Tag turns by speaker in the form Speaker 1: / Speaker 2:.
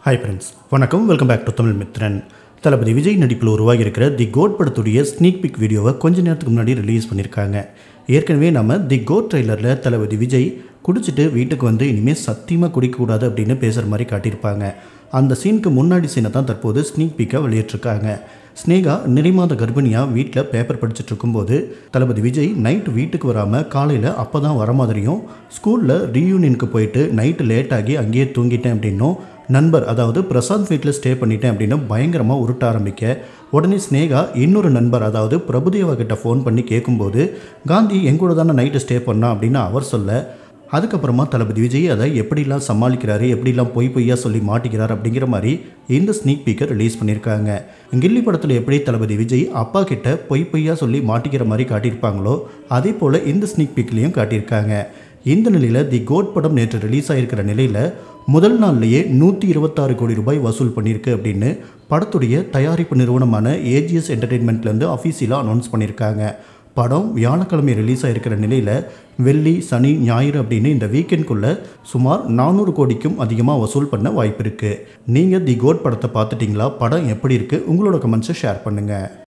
Speaker 1: hi friends வணக்கம் welcome back to Tamil Mithran Thalapathy Vijay நடிப்பில் உருவாகி இருக்கிற தி கோட் படத்துடைய ஸ்னீக் பிக் வீடியோவை கொஞ்ச நேரத்துக்கு முன்னாடி ரிலீஸ் பண்ணியிருக்காங்க ஏற்கனவே நம்ம தி கோட் ட்ரெய்லரில் தளபதி விஜய் குடிச்சிட்டு வீட்டுக்கு வந்து இனிமேல் சத்தியமாக குடிக்கக்கூடாது அப்படின்னு பேசுகிற மாதிரி காட்டியிருப்பாங்க அந்த சீனுக்கு முன்னாடி சீனை தான் தற்போது ஸ்னீக் பிக்கை வெளியிட்டிருக்காங்க ஸ்னேகா நிறைமாத கர்ப்பிணியாக வீட்டில் பேப்பர் படிச்சுட்டு இருக்கும்போது தளபதி விஜய் நைட் வீட்டுக்கு வராமல் காலையில் அப்போ தான் வர மாதிரியும் ஸ்கூலில் ரீயூனியனுக்கு போயிட்டு நைட்டு லேட் ஆகி அங்கேயே தூங்கிட்டேன் அப்படின்னும் நண்பர் அதாவது பிரசாந்த் வீட்டில் ஸ்டே பண்ணிட்டேன் அப்படின்னு பயங்கரமாக உருட்ட ஆரம்பிக்க உடனே ஸ்னேகா இன்னொரு நண்பர் அதாவது பிரபுதேவா கிட்ட ஃபோன் பண்ணி கேட்கும்போது காந்தி எங்கூட தானே நைட்டு ஸ்டே பண்ணா அப்படின்னு அவர் சொல்ல அதுக்கப்புறமா தளபதி விஜய் அதை எப்படிலாம் சமாளிக்கிறாரு எப்படிலாம் பொய் பொய்யா சொல்லி மாட்டிக்கிறார் அப்படிங்கிற மாதிரி இந்த ஸ்னீக் பீக்கை ரிலீஸ் பண்ணியிருக்காங்க கில்லி படத்தில் எப்படி தளபதி விஜய் அப்பா கிட்ட பொய் பொய்யா சொல்லி மாட்டிக்கிற மாதிரி காட்டியிருப்பாங்களோ அதே போல் இந்த ஸ்னீக் பீக்லேயும் காட்டியிருக்காங்க இந்த நிலையில் தி கோட் படம் நேற்று ரிலீஸ் ஆகிருக்கிற நிலையில் முதல் நாள்லேயே நூற்றி இருபத்தாறு கோடி ரூபாய் வசூல் பண்ணியிருக்கு அப்படின்னு படத்துடைய தயாரிப்பு நிறுவனமான ஏஜிஎஸ் என்டர்டெயின்மெண்ட்லேருந்து அஃபீஷியலாக அனௌன்ஸ் பண்ணியிருக்காங்க படம் வியாழக்கிழமை ரிலீஸ் ஆகிருக்கிற நிலையில் வெள்ளி சனி ஞாயிறு அப்படின்னு இந்த வீக்கெண்ட்குள்ளே சுமார் நானூறு கோடிக்கும் அதிகமாக வசூல் பண்ண வாய்ப்பு இருக்குது நீங்கள் தி கோட் படத்தை பார்த்துட்டிங்களா படம் எப்படி இருக்குது உங்களோட கமெண்ட்ஸை ஷேர் பண்ணுங்கள்